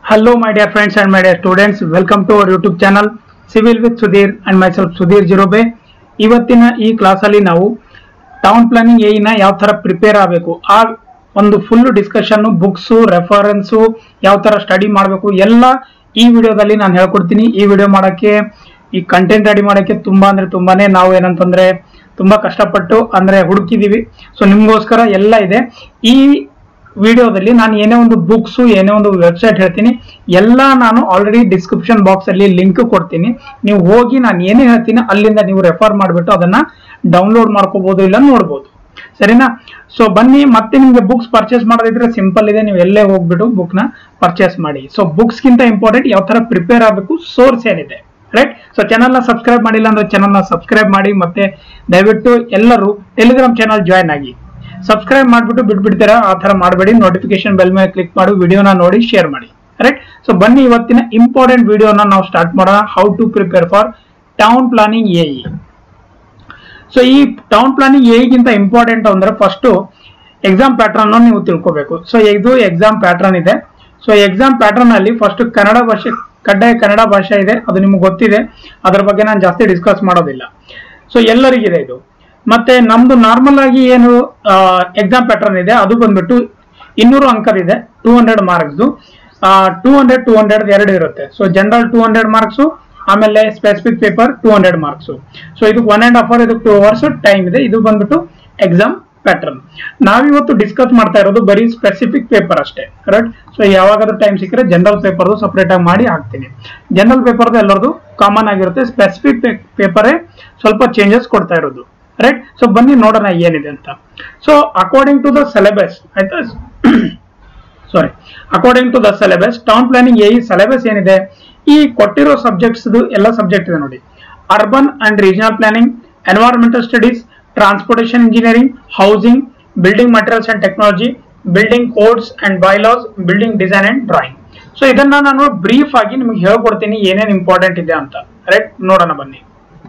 Hello, my dear friends and my dear students. Welcome to our YouTube channel Civil with Sudhir and myself Sudhir Jirobe. ಇವತ್ತಿನ ಈ ಕ್ಲಾಸಲ್ಲಿ ನಾವು town planning ಏನ ಯಾವ ತರ prepare ಆಗಬೇಕು ಆ ಒಂದು ಫುಲ್ ಡಿಸ್ಕಷನ್ ಬುಕ್ಸು ರೆಫರೆನ್ಸು ಯಾವ ತರ ಸ್ಟಡಿ ಮಾಡಬೇಕು ಎಲ್ಲ ಈ ವಿಡಿಯೋದಲ್ಲಿ ನಾನು ಹೇಳ್ಕೊಡ್ತೀನಿ ಈ ವಿಡಿಯೋ ಮಾಡಕ್ಕೆ ಈ ಕಂಟೆಂಟ್ ರೆಡಿ ಮಾಡಕ್ಕೆ ತುಂಬಾ ಅಂದ್ರೆ ತುಂಬಾನೇ ನಾವು ಏನಂತಂದ್ರೆ ತುಂಬಾ ಕಷ್ಟಪಟ್ಟು ಅಂದ್ರೆ ಹುಡುಕಿದೀವಿ ಸೊ ನಿಮ್ಗೋಸ್ಕರ ಎಲ್ಲ ಇದೆ ಈ ವಿಡಿಯೋದಲ್ಲಿ ನಾನು ಏನೇ ಒಂದು ಬುಕ್ಸ್ ಏನೇ ಒಂದು ವೆಬ್ಸೈಟ್ ಹೇಳ್ತೀನಿ ಎಲ್ಲ ನಾನು ಆಲ್ರೆಡಿ ಡಿಸ್ಕ್ರಿಪ್ಷನ್ ಬಾಕ್ಸ್ ಅಲ್ಲಿ ಲಿಂಕ್ ಕೊಡ್ತೀನಿ ನೀವು ಹೋಗಿ ನಾನು ಏನೇ ಹೇಳ್ತೀನಿ ಅಲ್ಲಿಂದ ನೀವು ರೆಫರ್ ಮಾಡಿಬಿಟ್ಟು ಅದನ್ನ ಡೌನ್ಲೋಡ್ ಮಾಡ್ಕೋಬಹುದು ಇಲ್ಲ ನೋಡ್ಬೋದು ಸರಿನಾ ಸೊ ಬನ್ನಿ ಮತ್ತೆ ನಿಮ್ಗೆ ಬುಕ್ಸ್ ಪರ್ಚೇಸ್ ಮಾಡೋದಿದ್ರೆ ಸಿಂಪಲ್ ಇದೆ ನೀವು ಎಲ್ಲೇ ಹೋಗ್ಬಿಟ್ಟು book ನ ಪರ್ಚೇಸ್ ಮಾಡಿ ಸೊ ಗಿಂತ ಇಂಪಾರ್ಟೆಂಟ್ ಯಾವ ತರ ಪ್ರಿಪೇರ್ ಆಗಬೇಕು ಸೋರ್ಸ್ ಏನಿದೆ ರೈಟ್ ಸೊ ಚಾನಲ್ ನ ಸಬ್ಸ್ಕ್ರೈಬ್ ಮಾಡಿಲ್ಲ ಅಂದ್ರೆ ಚಾನಲ್ ನ ಸಬ್ಸ್ಕ್ರೈಬ್ ಮಾಡಿ ಮತ್ತೆ ದಯವಿಟ್ಟು ಎಲ್ಲರೂ ಟೆಲಿಗ್ರಾಮ್ ಚಾನಲ್ ಜಾಯ್ನ್ ಆಗಿ ಸಬ್ಸ್ಕ್ರೈಬ್ ಮಾಡ್ಬಿಟ್ಟು ಬಿಟ್ಬಿಡ್ತೀರಾ ಆ ತರ ಮಾಡಬೇಡಿ ನೋಟಿಫಿಕೇಶನ್ ಬೆಲ್ ಮೇಲೆ ಕ್ಲಿಕ್ ಮಾಡಿ ವಿಡಿಯೋನ ನೋಡಿ ಶೇರ್ ಮಾಡಿ ರೈಟ್ ಸೊ ಬನ್ನಿ ಇವತ್ತಿನ ಇಂಪಾರ್ಟೆಂಟ್ ವಿಡಿಯೋನ ನಾವು ಸ್ಟಾರ್ಟ್ ಮಾಡೋಣ how to prepare for town planning A so ಈ ಟೌನ್ ಪ್ಲಾನಿಂಗ್ ಏಗಿಂತ ಇಂಪಾರ್ಟೆಂಟ್ ಅಂದ್ರೆ ಫಸ್ಟ್ ಎಕ್ಸಾಮ್ ಪ್ಯಾಟರ್ನ್ ನೀವು ತಿಳ್ಕೋಬೇಕು ಸೊ ಇದು ಎಕ್ಸಾಮ್ ಪ್ಯಾಟರ್ನ್ ಇದೆ ಸೊ ಎಕ್ಸಾಮ್ ಪ್ಯಾಟರ್ನ್ ಅಲ್ಲಿ ಫಸ್ಟ್ ಕನ್ನಡ ಭಾಷೆ ಕಡ್ಡಾಯ ಕನ್ನಡ ಭಾಷೆ ಇದೆ ಅದು ನಿಮ್ಗೆ ಗೊತ್ತಿದೆ ಅದ್ರ ಬಗ್ಗೆ ನಾನು ಜಾಸ್ತಿ ಡಿಸ್ಕಸ್ ಮಾಡೋದಿಲ್ಲ ಸೊ ಎಲ್ಲರಿಗಿದೆ ಇದು ಮತ್ತೆ ನಮ್ದು ನಾರ್ಮಲ್ ಆಗಿ ಏನು ಎಕ್ಸಾಮ್ ಪ್ಯಾಟರ್ನ್ ಇದೆ ಅದು ಬಂದ್ಬಿಟ್ಟು ಇನ್ನೂರು ಅಂಕದಿದೆ two hundred marks two hundred two hundred ಎರಡು ಇರುತ್ತೆ so general two hundred marks ಆಮೇಲೆ specific paper two hundred marks so ಇದಕ್ಕೆ ಒನ್ ಅಂಡ್ ಹಾಫ್ ಅವರ್ ಇದಕ್ಕೆ ಟೂ ಅವರ್ಸ್ ಟೈಮ್ ಇದೆ ಇದು ಬಂದ್ಬಿಟ್ಟು ಎಕ್ಸಾಮ್ ಪ್ಯಾಟರ್ನ್ ನಾವಿವತ್ತು ಡಿಸ್ಕಸ್ ಮಾಡ್ತಾ ಇರೋದು ಬರೀ ಸ್ಪೆಸಿಫಿಕ್ ಪೇಪರ್ ಅಷ್ಟೇ ರೈಟ್ ಸೊ ಯಾವಾಗಾದ್ರೂ ಟೈಮ್ ಸಿಕ್ಕರೆ ಜನರಲ್ ಪೇಪರ್ದು ಸಪರೇಟ್ ಆಗಿ ಮಾಡಿ ಹಾಕ್ತೀನಿ ಜನರಲ್ ಪೇಪರ್ದು ಎಲ್ಲರದು ಕಾಮನ್ ಆಗಿರುತ್ತೆ ಸ್ಪೆಸಿಫಿಕ್ ಪೇಪರೇ ಸ್ವಲ್ಪ ಚೇಂಜಸ್ ಕೊಡ್ತಾ ಇರೋದು ರೈಟ್ ಸೊ ಬನ್ನಿ ನೋಡೋಣ ಏನಿದೆ ಅಂತ so according to the syllabus ಆಯ್ತಾ sorry according to the syllabus town planning A syllabus ಏನಿದೆ ಈ ಕೊಟ್ಟಿರೋ ಸಬ್ಜೆಕ್ಟ್ಸ್ ಎಲ್ಲ ಸಬ್ಜೆಕ್ಟ್ ಇದೆ ನೋಡಿ urban and regional planning environmental studies transportation engineering housing building materials and technology building codes and bylaws building design and drawing so ಇದನ್ನ ನಾನು brief ಆಗಿ ನಿಮ್ಗೆ ಹೇಳ್ಕೊಡ್ತೀನಿ ಏನೇನು ಇಂಪಾರ್ಟೆಂಟ್ ಇದೆ ಅಂತ ರೈಟ್ ನೋಡೋಣ ಬನ್ನಿ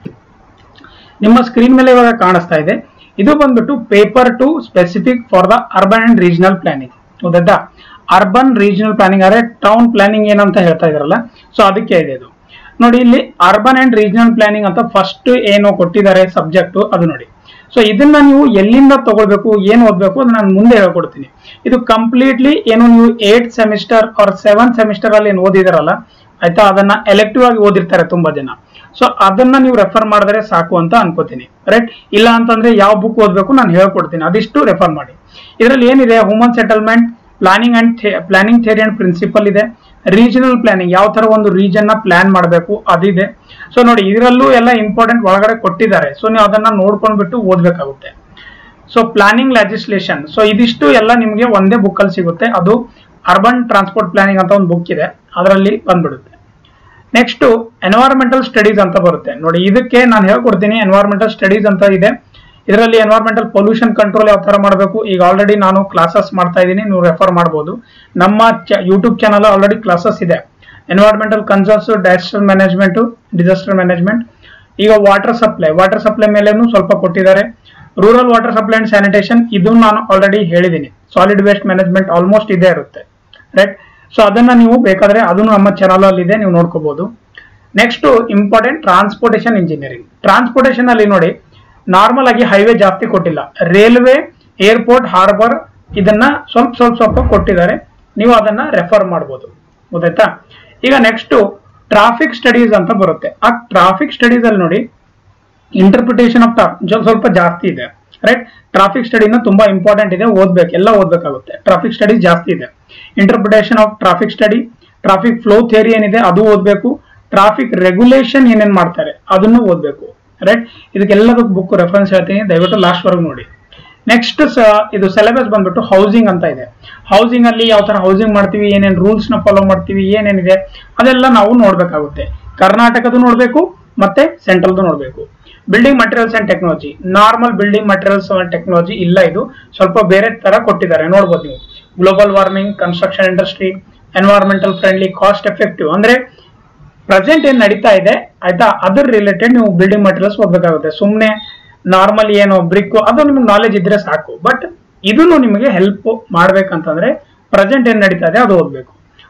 ನಿಮ್ಮ ಸ್ಕ್ರೀನ್ ಮೇಲೆ ಇವಾಗ ಕಾಣಿಸ್ತಾ ಇದೆ ಇದು ಬಂದ್ಬಿಟ್ಟು paper two specific for the urban and regional planning ಹೌದಾ ಅರ್ಬನ್ ರೀಜನಲ್ ಪ್ಲಾನಿಂಗ್ ಅಂದ್ರೆ ಟೌನ್ ಪ್ಲಾನಿಂಗ್ ಏನಂತ ಹೇಳ್ತಾ ಇದ್ರಲ್ಲ ಸೊ ಅದಕ್ಕೆ ಇದೆ ಇದು ನೋಡಿ ಇಲ್ಲಿ ಅರ್ಬನ್ ಅಂಡ್ ರೀಜನಲ್ ಪ್ಲಾನಿಂಗ್ ಅಂತ ಫಸ್ಟ್ ಏನು ಕೊಟ್ಟಿದ್ದಾರೆ ಸಬ್ಜೆಕ್ಟ್ ಅದು ನೋಡಿ ಸೊ ಇದನ್ನ ನೀವು ಎಲ್ಲಿಂದ ತಗೊಳ್ಬೇಕು ಏನು ಓದ್ಬೇಕು ಅದನ್ನ ನಾನು ಮುಂದೆ ಹೇಳ್ಕೊಡ್ತೀನಿ ಇದು ಕಂಪ್ಲೀಟ್ಲಿ ಏನು ನೀವು eight semester or seven semester ಅಲ್ಲಿ ಏನು ಓದಿದಾರಲ್ಲ ಆಯ್ತಾ ಅದನ್ನ ಎಲೆಕ್ಟಿವ್ ಆಗಿ ಓದಿರ್ತಾರೆ ತುಂಬಾ ಜನ ಸೊ ಅದನ್ನ ನೀವು ರೆಫರ್ ಮಾಡಿದ್ರೆ ಸಾಕು ಅಂತ ಅನ್ಕೋತೀನಿ ರೈಟ್ ಇಲ್ಲ ಅಂತಂದ್ರೆ ಯಾವ ಬುಕ್ ಓದ್ಬೇಕು ನಾನು ಹೇಳ್ಕೊಡ್ತೀನಿ ಅದಿಷ್ಟು ರೆಫರ್ ಮಾಡಿ ಇದರಲ್ಲಿ ಏನಿದೆ human settlement planning and planning theory and principle ಇದೆ ರೀಜನಲ್ ಪ್ಲಾನಿಂಗ್ ಯಾವ ತರ ಒಂದು ರೀಜನ್ ನ ಪ್ಲಾನ್ ಮಾಡಬೇಕು ಅದಿದೆ ಸೊ ನೋಡಿ ಇದರಲ್ಲೂ ಎಲ್ಲ ಇಂಪಾರ್ಟೆಂಟ್ ಒಳಗಡೆ ಕೊಟ್ಟಿದ್ದಾರೆ ಸೊ ನೀವು ಅದನ್ನ ನೋಡ್ಕೊಂಡ್ಬಿಟ್ಟು ಓದ್ಬೇಕಾಗುತ್ತೆ ಸೊ ಪ್ಲಾನಿಂಗ್ ಲೆಜಿಸ್ಲೇಷನ್ ಸೊ ಇದಿಷ್ಟು ಎಲ್ಲ ನಿಮಗೆ ಒಂದೇ ಬುಕ್ ಅಲ್ಲಿ ಸಿಗುತ್ತೆ ಅದು ಅರ್ಬನ್ ಟ್ರಾನ್ಸ್ಪೋರ್ಟ್ ಪ್ಲಾನಿಂಗ್ ಅಂತ ಒಂದು ಬುಕ್ ಇದೆ ಅದರಲ್ಲಿ ಬಂದ್ಬಿಡುತ್ತೆ ನೆಕ್ಸ್ಟ್ ಎನ್ವೈರನ್ಮೆಂಟಲ್ ಸ್ಟಡೀಸ್ ಅಂತ ಬರುತ್ತೆ ನೋಡಿ ಇದಕ್ಕೆ ನಾನು ಹೇಳ್ಕೊಡ್ತೀನಿ ಎನ್ವೈರನ್ಮೆಂಟಲ್ ಸ್ಟಡೀಸ್ ಅಂತ ಇದೆ ಇದರಲ್ಲಿ ಎನ್ವೈರನ್ಮೆಂಟಲ್ ಪೊಲ್ಯೂಷನ್ ಕಂಟ್ರೋಲ್ ಯಾವ ತರ ಮಾಡಬೇಕು ಈಗ ಆಲ್ರೆಡಿ ನಾನು ಕ್ಲಾಸಸ್ ಮಾಡ್ತಾ ಇದ್ದೀನಿ ನೀವು ರೆಫರ್ ಮಾಡಬಹುದು ನಮ್ಮ ಯೂಟ್ಯೂಬ್ ಚಾನಲ್ ಆಲ್ರೆಡಿ ಕ್ಲಾಸಸ್ ಇದೆ environmental concerns disaster management disaster management ಈಗ ವಾಟರ್ ಸಪ್ಲೈ ವಾಟರ್ ಸಪ್ಲೈ ಮೇಲೇನು ಸ್ವಲ್ಪ ಕೊಟ್ಟಿದ್ದಾರೆ rural water supply and sanitation ಇದು ನಾನು ಆಲ್ರೆಡಿ ಹೇಳಿದ್ದೀನಿ ಸಾಲಿಡ್ ವೇಸ್ಟ್ ಮ್ಯಾನೇಜ್ಮೆಂಟ್ ಆಲ್ಮೋಸ್ಟ್ ಇದೇ ಇರುತ್ತೆ ರೈಟ್ ಸೊ ಅದನ್ನ ನೀವು ಬೇಕಾದ್ರೆ ಅದನ್ನು ನಮ್ಮ ಚಾನಲ್ ಅಲ್ಲಿ ಇದೆ ನೀವು ನೋಡ್ಕೋಬಹುದು next important transportation engineering transportation ಅಲ್ಲಿ ನೋಡಿ ನಾರ್ಮಲ್ ಆಗಿ ಹೈವೇ ಜಾಸ್ತಿ ಕೊಟ್ಟಿಲ್ಲ ರೈಲ್ವೆ ಏರ್ಪೋರ್ಟ್ ಹಾರ್ಬರ್ ಇದನ್ನ ಸ್ವಲ್ಪ ಸ್ವಲ್ಪ ಸ್ವಲ್ಪ ಕೊಟ್ಟಿದ್ದಾರೆ ನೀವು ಅದನ್ನ ರೆಫರ್ ಮಾಡ್ಬೋದು ಗೊತ್ತಾಯ್ತಾ ಈಗ ನೆಕ್ಸ್ಟ್ ಟ್ರಾಫಿಕ್ ಸ್ಟಡೀಸ್ ಅಂತ ಬರುತ್ತೆ ಆ ಟ್ರಾಫಿಕ್ ಸ್ಟಡೀಸ್ ಅಲ್ಲಿ ನೋಡಿ ಇಂಟರ್ಪ್ರಿಟೇಷನ್ ಆಫ್ ಸ್ವಲ್ಪ ಜಾಸ್ತಿ ಇದೆ ರೈಟ್ ಟ್ರಾಫಿಕ್ ಸ್ಟಡಿನ ತುಂಬಾ ಇಂಪಾರ್ಟೆಂಟ್ ಇದೆ ಓದ್ಬೇಕು ಎಲ್ಲ ಓದ್ಬೇಕಾಗುತ್ತೆ ಟ್ರಾಫಿಕ್ ಸ್ಟಡೀಸ್ ಜಾಸ್ತಿ ಇದೆ interpretation of traffic study traffic flow theory ಏನಿದೆ ಅದು ಓದ್ಬೇಕು ಟ್ರಾಫಿಕ್ ರೆಗ್ಯುಲೇಷನ್ ಏನೇನ್ ಮಾಡ್ತಾರೆ ಅದನ್ನು ಓದ್ಬೇಕು ರೈಟ್ ಇದಕ್ಕೆಲ್ಲದಕ್ಕೂ ಬುಕ್ ರೆಫರೆನ್ಸ್ ಹೇಳ್ತೀನಿ ದಯವಿಟ್ಟು ಲಾಸ್ಟ್ ವರೆಗೂ ನೋಡಿ ನೆಕ್ಸ್ಟ್ ಇದು ಸಿಲೆಬಸ್ ಬಂದ್ಬಿಟ್ಟು ಹೌಸಿಂಗ್ ಅಂತ ಇದೆ ಹೌಸಿಂಗ್ ಅಲ್ಲಿ ಯಾವ ತರ ಹೌಸಿಂಗ್ ಮಾಡ್ತೀವಿ ಏನೇನ್ ರೂಲ್ಸ್ ನ ಫಾಲೋ ಮಾಡ್ತೀವಿ ಏನೇನಿದೆ ಅದೆಲ್ಲ ನಾವು ನೋಡ್ಬೇಕಾಗುತ್ತೆ ಕರ್ನಾಟಕದ ನೋಡ್ಬೇಕು ಮತ್ತೆ ಸೆಂಟ್ರಲ್ದು ನೋಡ್ಬೇಕು building materials and technology normal building materials and technology ಇಲ್ಲ ಇದು ಸ್ವಲ್ಪ ಬೇರೆ ತರ ಕೊಟ್ಟಿದ್ದಾರೆ ನೋಡ್ಬೋದು ನೀವು global warming construction industry environmental friendly cost effective ಅಂದ್ರೆ ಪ್ರೆಸೆಂಟ್ ಏನ್ ನಡೀತಾ ಇದೆ ಆಯ್ತಾ ಅದ್ರ ರಿಲೇಟೆಡ್ ನೀವು ಬಿಲ್ಡಿಂಗ್ ಮಟೀರಿಯಲ್ಸ್ ಓದ್ಬೇಕಾಗುತ್ತೆ ಸುಮ್ಮನೆ ನಾರ್ಮಲ್ ಏನು ಬ್ರಿಕ್ ಅದು ನಿಮ್ಗೆ ನಾಲೆಜ್ ಇದ್ರೆ ಸಾಕು ಬಟ್ ಇದನ್ನು ನಿಮಗೆ ಹೆಲ್ಪ್ ಮಾಡ್ಬೇಕಂತಂದ್ರೆ ಪ್ರೆಸೆಂಟ್ ಏನ್ ನಡೀತಾ ಇದೆ ಅದು ಓದ್ಬೇಕು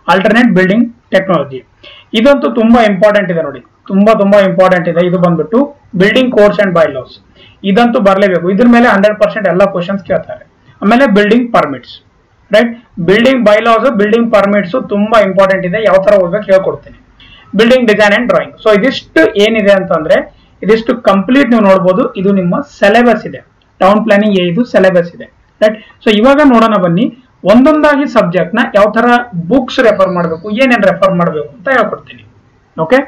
ಆಲ್ಟರ್ನೇಟ್ ಬಿಲ್ಡಿಂಗ್ ಟೆಕ್ನಾಲಜಿ ಇದಂತೂ ತುಂಬಾ ಇಂಪಾರ್ಟೆಂಟ್ ಇದೆ ನೋಡಿ ತುಂಬಾ ತುಂಬಾ ಇಂಪಾರ್ಟೆಂಟ್ ಇದೆ ಇದು ಬಂದ್ಬಿಟ್ಟು ಬಿಲ್ಡಿಂಗ್ ಕೋಡ್ಸ್ ಅಂಡ್ ಬೈಲಾಸ್ ಇದಂತೂ ಬರಲೇಬೇಕು ಇದ್ರ ಮೇಲೆ ಹಂಡ್ರೆಡ್ ಪರ್ಸೆಂಟ್ ಎಲ್ಲ ಕ್ವಶನ್ಸ್ ಕೇಳ್ತಾರೆ ಆಮೇಲೆ building permits right building bylaws building permits ತುಂಬಾ ಇಂಪಾರ್ಟೆಂಟ್ ಇದೆ ಯಾವ ತರ ಓದ್ಬೇಕು ಹೇಳ್ಕೊಡ್ತೀನಿ building design and drawing so ಇದಿಷ್ಟು ಏನಿದೆ ಅಂತಂದ್ರೆ ಇದಿಷ್ಟು ಕಂಪ್ಲೀಟ್ ನೀವು ನೋಡಬಹುದು ಇದು ನಿಮ್ಮ ಸಿಲೆಬಸ್ ಇದೆ ಟೌನ್ ಪ್ಲಾನಿಂಗ್ ಇದು ಸಿಲೆಬಸ್ ಇದೆ ರೈಟ್ ಸೊ ಇವಾಗ ನೋಡೋಣ ಬನ್ನಿ ಒಂದೊಂದಾಗಿ ಸಬ್ಜೆಕ್ಟ್ ನ ಯಾವ ತರ ಬುಕ್ಸ್ ರೆಫರ್ ಮಾಡಬೇಕು ಏನೇನ್ ರೆಫರ್ ಮಾಡಬೇಕು ಅಂತ ಹೇಳ್ಕೊಡ್ತೀನಿ ಓಕೆ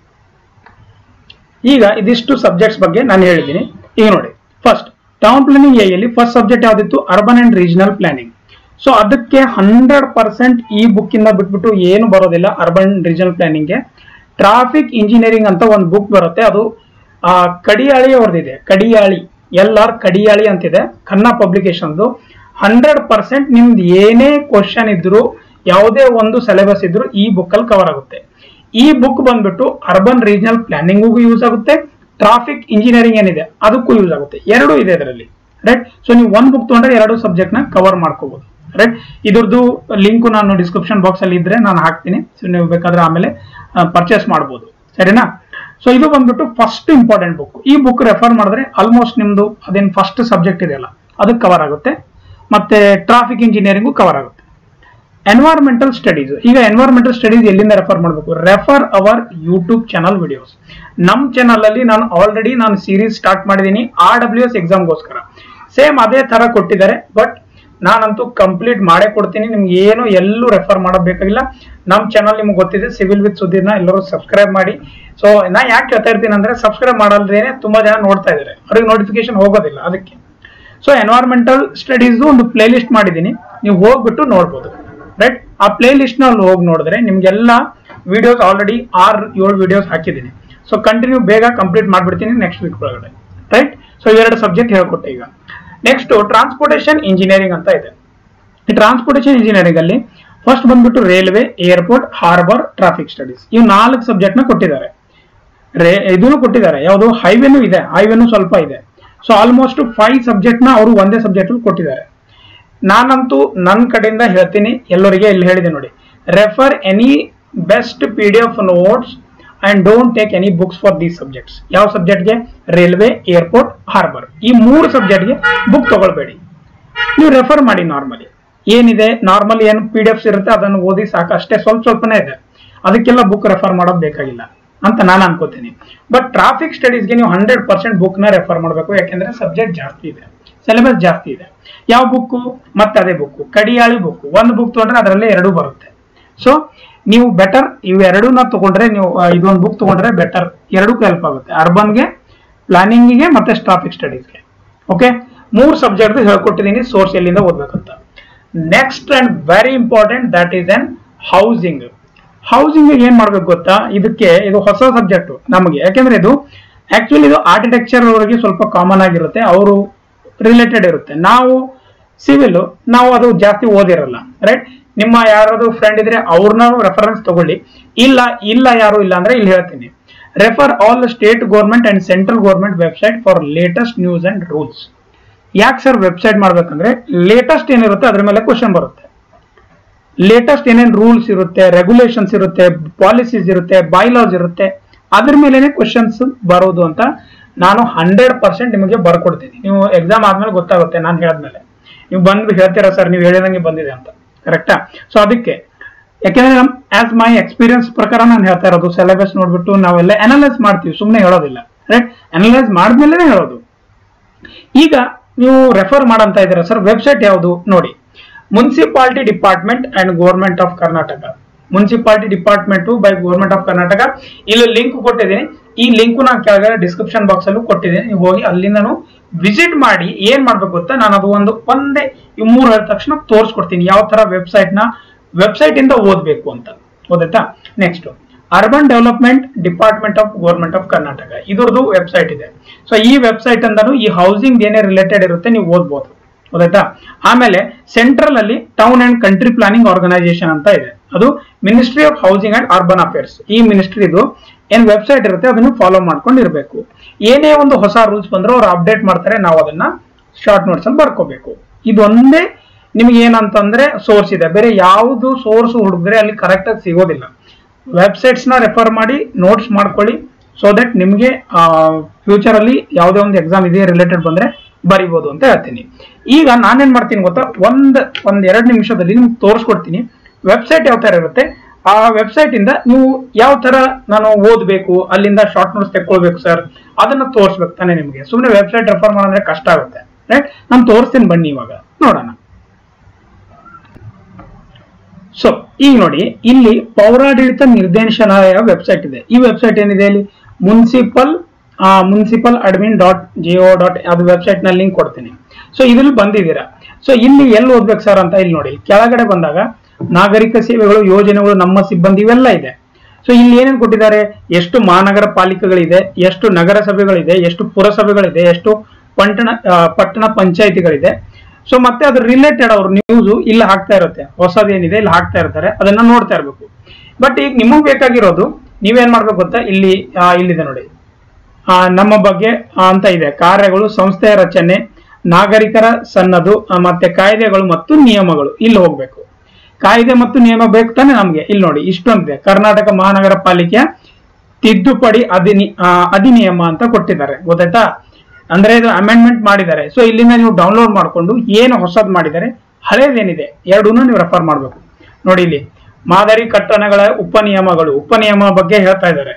ಈಗ ಇದಿಷ್ಟು ಸಬ್ಜೆಕ್ಟ್ಸ್ ಬಗ್ಗೆ ನಾನು ಹೇಳಿದ್ದೀನಿ ಈಗ ನೋಡಿ ಫಸ್ಟ್ ಟೌನ್ ಪ್ಲಾನಿಂಗ್ ಎ ಯಲ್ಲಿ ಫಸ್ಟ್ ಸಬ್ಜೆಕ್ಟ್ ಯಾವ್ದಿತ್ತು urban and regional planning so ಅದಕ್ಕೆ ಹಂಡ್ರೆಡ್ ಪರ್ಸೆಂಟ್ ಈ ಬುಕ್ ಇಂದ ಬಿಟ್ಬಿಟ್ಟು ಏನು ಬರೋದಿಲ್ಲ ಅರ್ಬನ್ ರೀಜನಲ್ ಪ್ಲಾನಿಂಗ್ಗೆ ಟ್ರಾಫಿಕ್ ಇಂಜಿನಿಯರಿಂಗ್ ಅಂತ ಒಂದು ಬುಕ್ ಬರುತ್ತೆ ಅದು ಆ, ಕಡಿಯಾಳಿ ಅವ್ರದ್ದಿದೆ ಕಡಿಯಾಳಿ ಎಲ್ ಆರ್ ಕಡಿಯಾಳಿ ಅಂತಿದೆ ಕನ್ನಡ ಪಬ್ಲಿಕೇಶನ್ದು ಹಂಡ್ರೆಡ್ ಪರ್ಸೆಂಟ್ ನಿಮ್ದು ಏನೇ ಕ್ವಶನ್ ಇದ್ರು ಯಾವುದೇ ಒಂದು ಸಿಲೆಬಸ್ ಇದ್ರು ಈ ಬುಕ್ ಅಲ್ಲಿ ಕವರ್ ಆಗುತ್ತೆ ಈ ಬುಕ್ ಬಂದ್ಬಿಟ್ಟು ಅರ್ಬನ್ ರೀಜನಲ್ ಪ್ಲಾನಿಂಗ್ಗೂ ಯೂಸ್ ಆಗುತ್ತೆ ಟ್ರಾಫಿಕ್ ಇಂಜಿನಿಯರಿಂಗ್ ಏನಿದೆ ಅದಕ್ಕೂ ಯೂಸ್ ಆಗುತ್ತೆ ಎರಡು ಇದೆ ಇದರಲ್ಲಿ ರೈಟ್ ಸೊ ನೀವು ಒಂದ್ ಬುಕ್ ತಗೊಂಡ್ರೆ ಎರಡು ಸಬ್ಜೆಕ್ಟ್ ನ ಕವರ್ ಮಾಡ್ಕೋಬಹುದು ರೈಟ್ ಇದ್ರದ್ದು ಲಿಂಕ್ ನಾನು ಡಿಸ್ಕ್ರಿಪ್ಷನ್ ಬಾಕ್ಸ್ ಅಲ್ಲಿ ಇದ್ರೆ ನಾನು ಹಾಕ್ತೀನಿ ಸೊ ನೀವು ಬೇಕಾದ್ರೆ ಆಮೇಲೆ ಪರ್ಚೇಸ್ ಮಾಡ್ಬೋದು ಸರಿನಾ ಸೊ ಇದು ಬಂದ್ಬಿಟ್ಟು ಫಸ್ಟ್ ಇಂಪಾರ್ಟೆಂಟ್ ಬುಕ್ ಈ ಬುಕ್ ರೆಫರ್ ಮಾಡಿದ್ರೆ ಆಲ್ಮೋಸ್ಟ್ ನಿಮ್ದು ಅದೇನು ಫಸ್ಟ್ ಸಬ್ಜೆಕ್ಟ್ ಇದೆಯಲ್ಲ ಅದಕ್ಕೆ ಕವರ್ ಆಗುತ್ತೆ ಮತ್ತೆ ಟ್ರಾಫಿಕ್ ಇಂಜಿನಿಯರಿಂಗು ಕವರ್ ಆಗುತ್ತೆ ಎನ್ವೈರ್ಮೆಂಟಲ್ ಸ್ಟಡೀಸ್ ಈಗ ಎನ್ವೈರ್ಮೆಂಟಲ್ ಸ್ಟಡೀಸ್ ಎಲ್ಲಿಂದ ರೆಫರ್ ಮಾಡಬೇಕು refer our YouTube channel videos ನಮ್ಮ ಚಾನಲ್ ಅಲ್ಲಿ ನಾನು ಆಲ್ರೆಡಿ ನಾನು ಸೀರೀಸ್ ಸ್ಟಾರ್ಟ್ ಮಾಡಿದ್ದೀನಿ ಆರ್ ಡಬ್ಲ್ಯೂ ಎಸ್ ಎಕ್ಸಾಮ್ಗೋಸ್ಕರ ಸೇಮ್ ಅದೇ ತರ ಕೊಟ್ಟಿದ್ದಾರೆ ಬಟ್ ನಾನಂತೂ ಕಂಪ್ಲೀಟ್ ಮಾಡೇ ಕೊಡ್ತೀನಿ ನಿಮ್ಗೆ ಏನು ಎಲ್ಲೂ ರೆಫರ್ ಮಾಡೋದ್ ಬೇಕಾಗಿಲ್ಲ ನಮ್ಮ ಚಾನಲ್ ನಿಮ್ಗೆ ಗೊತ್ತಿದೆ ಸಿವಿಲ್ ವಿತ್ ಸುದ್ದಿನ ಎಲ್ಲರೂ ಸಬ್ಸ್ಕ್ರೈಬ್ ಮಾಡಿ ಸೊ ನಾ ಯಾಕೆ ಹೇಳ್ತಾ ಇರ್ತೀನಿ ಅಂದ್ರೆ ಸಬ್ಸ್ಕ್ರೈಬ್ ಮಾಡಲ್ದೇನೆ ತುಂಬಾ ಜನ ನೋಡ್ತಾ ಇದ್ದಾರೆ ಅವ್ರಿಗೆ ನೋಟಿಫಿಕೇಶನ್ ಹೋಗೋದಿಲ್ಲ ಅದಕ್ಕೆ ಸೊ ಎನ್ವೈರ್ಮೆಂಟಲ್ ಸ್ಟಡೀಸ್ ಒಂದು ಪ್ಲೇ ಲಿಸ್ಟ್ ಮಾಡಿದ್ದೀನಿ ನೀವು ಹೋಗ್ಬಿಟ್ಟು ನೋಡ್ಬೋದು ರೈಟ್ ಆ ಪ್ಲೇ ಲಿಸ್ಟ್ ನಲ್ಲಿ ಹೋಗಿ ನೋಡಿದ್ರೆ ನಿಮ್ಗೆಲ್ಲ ವಿಡಿಯೋಸ್ ಆಲ್ರೆಡಿ ಆರ್ ಏಳು ವಿಡಿಯೋಸ್ ಹಾಕಿದ್ದೀನಿ ಸೊ ಕಂಟಿನ್ಯೂ ಬೇಗ ಕಂಪ್ಲೀಟ್ ಮಾಡ್ಬಿಡ್ತೀನಿ ನೆಕ್ಸ್ಟ್ ವೀಕ್ ಒಳಗಡೆ ರೈಟ್ ಸೊ ಇವೆರಡು ಸಬ್ಜೆಕ್ಟ್ ಹೇಳ್ಕೊಟ್ಟೆ ಈಗ ನೆಕ್ಸ್ಟ್ ಟ್ರಾನ್ಸ್ಪೋರ್ಟೇಷನ್ ಇಂಜಿನಿಯರಿಂಗ್ ಅಂತ ಇದೆ ಈ ಟ್ರಾನ್ಸ್ಪೋರ್ಟೇಷನ್ ಇಂಜಿನಿಯರಿಂಗ್ ಅಲ್ಲಿ ಫಸ್ಟ್ ಬಂದ್ಬಿಟ್ಟು railway airport harbour traffic studies ಇವು ನಾಲ್ಕು ಸಬ್ಜೆಕ್ಟ್ ನ ಕೊಟ್ಟಿದ್ದಾರೆ ರೇ ಇದನ್ನು ಕೊಟ್ಟಿದ್ದಾರೆ ಯಾವುದು ಹೈವೇನು ಇದೆ ಹೈವೇನು ಸ್ವಲ್ಪ ಇದೆ ಸೊ ಆಲ್ಮೋಸ್ಟ್ ಫೈವ್ ಸಬ್ಜೆಕ್ಟ್ ನ ಅವರು ಒಂದೇ ಸಬ್ಜೆಕ್ಟ್ ಅಲ್ಲಿ ಕೊಟ್ಟಿದ್ದಾರೆ ನಾನಂತೂ ನನ್ನ ಕಡೆಯಿಂದ ಹೇಳ್ತೀನಿ ಎಲ್ಲರಿಗೆ ಇಲ್ಲಿ ಹೇಳಿದೆ ನೋಡಿ refer any best P D F notes and don't take any books for these subjects ಯಾವ ಸಬ್ಜೆಕ್ಟ್ಗೆ ರೈಲ್ವೆ ಏರ್ಪೋರ್ಟ್ ಹಾರ್ಬರ್ ಈ ಮೂರು ಸಬ್ಜೆಕ್ಟ್ಗೆ ಬುಕ್ ತಗೊಳ್ಬೇಡಿ ನೀವು ರೆಫರ್ ಮಾಡಿ ನಾರ್ಮಲಿ ಏನಿದೆ ನಾರ್ಮಲ್ ಏನು ಪಿ ಡಿ ಎಫ್ಸ್ ಇರುತ್ತೆ ಅದನ್ನು ಓದಿ ಸಾಕು ಅಷ್ಟೇ ಸ್ವಲ್ಪ ಸ್ವಲ್ಪನೇ ಇದೆ ಅದಕ್ಕೆಲ್ಲ ಬುಕ್ ರೆಫರ್ ಮಾಡೋದು ಬೇಕಾಗಿಲ್ಲ ಅಂತ ನಾನು ಅನ್ಕೋತೀನಿ ಬಟ್ ಟ್ರಾಫಿಕ್ ಸ್ಟಡೀಸ್ಗೆ ನೀವು ಹಂಡ್ರೆಡ್ ಪರ್ಸೆಂಟ್ ಬುಕ್ನ ರೆಫರ್ ಮಾಡಬೇಕು ಯಾಕೆಂದ್ರೆ ಸಬ್ಜೆಕ್ಟ್ ಜಾಸ್ತಿ ಇದೆ ಸಿಲೆಬಸ್ ಜಾಸ್ತಿ ಇದೆ ಯಾವ ಬುಕ್ಕು ಮತ್ತೆ ಅದೇ ಬುಕ್ಕು ಕಡಿಯಾಳಿ ಬುಕ್ ಒಂದು ಬುಕ್ ತಗೊಂಡ್ರೆ ಅದರಲ್ಲೇ ಎರಡು ಬರುತ್ತೆ ಸೊ ನೀವು ಬೆಟರ್ ಇವು ಎರಡೂನ ತಗೊಂಡ್ರೆ ನೀವು ಆ, ಇದೊಂದು ಬುಕ್ ತಗೊಂಡ್ರೆ ಬೆಟರ್ ಎರಡಕ್ಕೂ ಹೆಲ್ಪ್ ಆಗುತ್ತೆ ಅರ್ಬನ್ಗೆ ಪ್ಲಾನಿಂಗಿಗೆ ಮತ್ತೆ ಟ್ರಾಫಿಕ್ ಸ್ಟಡೀಸ್ಗೆ ಓಕೆ ಮೂರು ಸಬ್ಜೆಕ್ಟ್ ಹೇಳ್ಕೊಟ್ಟಿದ್ದೀನಿ ಸೋರ್ಸ್ ಎಲ್ಲಿಂದ ಓದ್ಬೇಕಂತ next and very important that is on housing housing ಏನ್ ಮಾಡ್ಬೇಕು ಗೊತ್ತಾ ಇದಕ್ಕೆ ಇದು ಹೊಸ ಸಬ್ಜೆಕ್ಟ್ ನಮಗೆ ಯಾಕೆಂದ್ರೆ ಇದು ಆಕ್ಚುಲಿ ಇದು ಆರ್ಕಿಟೆಕ್ಚರ್ ಅವರಿಗೆ ಸ್ವಲ್ಪ ಕಾಮನ್ ಆಗಿರುತ್ತೆ ಅವರು ರಿಲೇಟೆಡ್ ಇರುತ್ತೆ ನಾವು ಸಿವಿಲ್ ನಾವು ಅದು ಜಾಸ್ತಿ ಓದಿರಲ್ಲ ರೈಟ್ ನಿಮ್ಮ ಯಾರಾದ್ರು ಫ್ರೆಂಡ್ ಇದ್ರೆ ಅವ್ರನ್ನ ರೆಫರೆನ್ಸ್ ತಗೊಳ್ಳಿ ಇಲ್ಲ ಇಲ್ಲ ಯಾರು ಇಲ್ಲ ಅಂದ್ರೆ ಇಲ್ಲಿ ಹೇಳ್ತೀನಿ refer all state government and central government website for latest news and rules ಯಾಕೆ ಸರ್ ವೆಬ್ಸೈಟ್ ಮಾಡ್ಬೇಕಂದ್ರೆ ಲೇಟೆಸ್ಟ್ ಏನಿರುತ್ತೆ ಅದ್ರ ಮೇಲೆ ಕ್ವಶನ್ ಬರುತ್ತೆ ಲೇಟೆಸ್ಟ್ ಏನೇನು ರೂಲ್ಸ್ ಇರುತ್ತೆ ರೆಗ್ಯುಲೇಷನ್ಸ್ ಇರುತ್ತೆ ಪಾಲಿಸೀಸ್ ಇರುತ್ತೆ ಬೈಲಾಸ್ ಇರುತ್ತೆ ಅದ್ರ ಮೇಲೆನೆ ಕ್ವಶನ್ಸ್ ಬರೋದು ಅಂತ ನಾನು ಹಂಡ್ರೆಡ್ ಪರ್ಸೆಂಟ್ ನಿಮಗೆ ಬರ್ಕೊಡ್ತೀನಿ ನೀವು ಎಕ್ಸಾಮ್ ಆದ್ಮೇಲೆ ಗೊತ್ತಾಗುತ್ತೆ ನಾನು ಹೇಳಿದ್ಮೇಲೆ ನೀವು ಬಂದು ಹೇಳ್ತೀರಾ ಸರ್ ನೀವು ಹೇಳಿದಂಗೆ ಬಂದಿದೆ ಅಂತ ಕರೆಕ್ಟಾ ಸೊ ಅದಕ್ಕೆ ಯಾಕೆಂದ್ರೆ ನಮ್ ಆಸ್ ಮೈ ಎಕ್ಸ್ಪೀರಿಯನ್ಸ್ ಪ್ರಕಾರ ನಾನು ಹೇಳ್ತಾ ಇರೋದು ಸಿಲೆಬಸ್ ನೋಡ್ಬಿಟ್ಟು ನಾವೆಲ್ಲ ಅನಲೈಸ್ ಮಾಡ್ತೀವಿ ಸುಮ್ಮನೆ ಹೇಳೋದಿಲ್ಲ ರೈಟ್ ಅನಲೈಸ್ ಮಾಡಿದ್ಮೇಲೆ ಹೇಳೋದು ಈಗ ನೀವು ರೆಫರ್ ಮಾಡಂತ ಇದ್ದೀರಾ ಸರ್ ವೆಬ್ಸೈಟ್ ಯಾವುದು ನೋಡಿ municipality department and government of Karnataka municipality department by government of Karnataka ಇಲ್ಲಿ ಲಿಂಕ್ ಕೊಟ್ಟಿದ್ದೀನಿ ಈ ಲಿಂಕ್ ನಾನು ಕೆಳಗಡೆ ಡಿಸ್ಕ್ರಿಪ್ಷನ್ ಬಾಕ್ಸ್ ಅಲ್ಲೂ ಕೊಟ್ಟಿದ್ದೀನಿ ನೀವು ಹೋಗಿ ಅಲ್ಲಿಂದನು ವಿಸಿಟ್ ಮಾಡಿ ಏನ್ ಮಾಡ್ಬೇಕು ಗೊತ್ತಾ ನಾನು ಅದು ಒಂದು ಒಂದೇ ಈ ಮೂರು ಹೇಳಿದ ತಕ್ಷಣ ತೋರಿಸ್ಕೊಡ್ತೀನಿ ಯಾವ ತರ ವೆಬ್ಸೈಟ್ ನ ವೆಬ್ಸೈಟ್ ಇಂದ ಓದ್ಬೇಕು ಅಂತ ಓದಾಯ್ತಾ next urban development department of government of Karnataka ಇದ್ರದ್ದು ವೆಬ್ಸೈಟ್ ಇದೆ ಸೊ ಈ ವೆಬ್ಸೈಟ್ ಅಂದನು ಈ ಹೌಸಿಂಗ್ ಏನೇ ರಿಲೇಟೆಡ್ ಇರುತ್ತೆ ನೀವು ಓದ್ಬೋದು ಗೊತ್ತಾಯ್ತಾ ಆಮೇಲೆ ಸೆಂಟ್ರಲ್ ಅಲ್ಲಿ town and country planning organisation ಅಂತ ಇದೆ ಅದು ministry of housing and urban affairs ಈ ಮಿನಿಸ್ಟ್ರಿದು ಏನ್ ವೆಬ್ಸೈಟ್ ಇರುತ್ತೆ ಅದನ್ನು ಫಾಲೋ ಮಾಡ್ಕೊಂಡು ಇರಬೇಕು ಏನೇ ಒಂದು ಹೊಸ ರೂಲ್ಸ್ ಬಂದ್ರೆ ಅವ್ರು ಅಪ್ಡೇಟ್ ಮಾಡ್ತಾರೆ ನಾವು ಅದನ್ನ ಶಾರ್ಟ್ ನೋಟ್ಸ್ ಅಲ್ಲಿ ಬರ್ಕೋಬೇಕು ಇದೊಂದೇ ನಿಮ್ಗೆ ಏನಂತಂದ್ರೆ ಸೋರ್ಸ್ ಇದೆ ಬೇರೆ ಯಾವುದು ಸೋರ್ಸ್ ಹುಡುಗಿದ್ರೆ ಅಲ್ಲಿ ಕರೆಕ್ಟ್ ಆಗಿ ಸಿಗೋದಿಲ್ಲ ವೆಬ್ಸೈಟ್ಸ್ ನ ರೆಫರ್ ಮಾಡಿ ನೋಟ್ಸ್ ಮಾಡ್ಕೊಳ್ಳಿ ಸೊ ದಟ್ ನಿಮಗೆ ಫ್ಯೂಚರ್ ಅಲ್ಲಿ ಯಾವುದೇ ಒಂದು ಎಕ್ಸಾಮ್ ಇದೆ ರಿಲೇಟೆಡ್ ಬಂದ್ರೆ ಬರಿಬೋದು ಅಂತ ಹೇಳ್ತೀನಿ ಈಗ ನಾನೇನ್ ಮಾಡ್ತೀನಿ ಗೊತ್ತಾ ಒಂದ್ ಒಂದ್ ಎರಡು ನಿಮಿಷದಲ್ಲಿ ನಿಮ್ಗೆ ತೋರಿಸ್ಕೊಡ್ತೀನಿ ವೆಬ್ಸೈಟ್ ಯಾವ ತರ ಇರುತ್ತೆ ಆ ವೆಬ್ಸೈಟ್ ಇಂದ ನೀವು ಯಾವ ತರ ನಾನು ಓದ್ಬೇಕು ಅಲ್ಲಿಂದ ಶಾರ್ಟ್ ನೋಟ್ಸ್ ತೆಕ್ಕೊಳ್ಬೇಕು ಸರ್ ಅದನ್ನ ತೋರಿಸ್ಬೇಕು ತಾನೇ ನಿಮಗೆ ಸುಮ್ಮನೆ ವೆಬ್ಸೈಟ್ ರೆಫರ್ ಮಾಡಿದ್ರೆ ಕಷ್ಟ ಆಗುತ್ತೆ ರೈಟ್ ನಾನು ತೋರಿಸ್ತೀನಿ ಬನ್ನಿ ಇವಾಗ ನೋಡೋಣ ಸೊ ಈಗ ನೋಡಿ ಇಲ್ಲಿ ಪೌರಾಡಳಿತ ನಿರ್ದೇಶನಾಲಯ ವೆಬ್ಸೈಟ್ ಇದೆ ಈ ವೆಬ್ಸೈಟ್ ಏನಿದೆ ಇಲ್ಲಿ municipal municipal admin dot G O dot ಅದು ವೆಬ್ಸೈಟ್ ನಲ್ಲಿ ಲಿಂಕ್ ಕೊಡ್ತೀನಿ ಸೊ ಇದ್ರಲ್ಲಿ ಬಂದಿದ್ದೀರಾ ಸೊ ಇಲ್ಲಿ ಎಲ್ಲಿ ಓದ್ಬೇಕು ಸರ್ ಅಂತ ಇಲ್ಲಿ ನೋಡಿ ಕೆಳಗಡೆ ಬಂದಾಗ ನಾಗರಿಕ ಸೇವೆಗಳು ಯೋಜನೆಗಳು ನಮ್ಮ ಸಿಬ್ಬಂದಿ ಇವೆಲ್ಲ ಇದೆ ಸೊ ಇಲ್ಲಿ ಏನೇನು ಕೊಟ್ಟಿದ್ದಾರೆ ಎಷ್ಟು ಮಹಾನಗರ ಪಾಲಿಕೆಗಳಿದೆ ಎಷ್ಟು ನಗರ ಸಭೆಗಳಿದೆ ಎಷ್ಟು ಪುರಸಭೆಗಳಿದೆ ಎಷ್ಟು ಪಟ್ಟಣ ಆ, ಪಟ್ಟಣ ಪಂಚಾಯಿತಿಗಳಿದೆ ಸೊ ಮತ್ತೆ ಅದ್ರ ರಿಲೇಟೆಡ್ ಅವ್ರ ನ್ಯೂಸ್ ಇಲ್ಲಿ ಹಾಕ್ತಾ ಇರುತ್ತೆ ಹೊಸದೇನಿದೆ ಇಲ್ಲಿ ಹಾಕ್ತಾ ಇರ್ತಾರೆ ಅದನ್ನ ನೋಡ್ತಾ ಇರ್ಬೇಕು ಬಟ್ ಈಗ ನಿಮಗ್ ಬೇಕಾಗಿರೋದು ನೀವೇನ್ ಮಾಡ್ಬೇಕು ಗೊತ್ತಾ ಇಲ್ಲಿ ಆ, ಇಲ್ಲಿದೆ ನೋಡಿ ಆ, ನಮ್ಮ ಬಗ್ಗೆ ಆ, ಅಂತ ಇದೆ ಕಾರ್ಯಗಳು ಸಂಸ್ಥೆಯ ರಚನೆ ನಾಗರಿಕರ ಸನ್ನದು ಆ, ಮತ್ತೆ ಕಾಯ್ದೆಗಳು ಮತ್ತು ನಿಯಮಗಳು ಇಲ್ಲಿ ಹೋಗ್ಬೇಕು ಕಾಯ್ದೆ ಮತ್ತು ನಿಯಮ ಬೇಕು ತಾನೆ ನಮ್ಗೆ ಇಲ್ಲಿ ನೋಡಿ ಇಷ್ಟೊಂದಿದೆ ಕರ್ನಾಟಕ ಮಹಾನಗರ ಪಾಲಿಕೆಯ ತಿದ್ದುಪಡಿ ಅಧಿನಿ ಆ, ಅಧಿನಿಯಮ ಅಂತ ಕೊಟ್ಟಿದ್ದಾರೆ ಗೊತ್ತಾಯ್ತಾ ಅಂದ್ರೆ ಇದು ಅಮೆಂಡ್ಮೆಂಟ್ ಮಾಡಿದ್ದಾರೆ ಸೊ ಇಲ್ಲಿಂದ ನೀವು ಡೌನ್ಲೋಡ್ ಮಾಡಿಕೊಂಡು ಏನು ಹೊಸದ್ ಮಾಡಿದ್ದಾರೆ ಹಳೇದೇನಿದೆ ಎರಡೂನು ನೀವು ರೆಫರ್ ಮಾಡಬೇಕು ನೋಡಿ ಇಲ್ಲಿ ಮಾದರಿ ಕಟ್ಟಣಗಳ ಉಪನಿಯಮಗಳು ಉಪನಿಯಮ ಬಗ್ಗೆ ಹೇಳ್ತಾ ಇದ್ದಾರೆ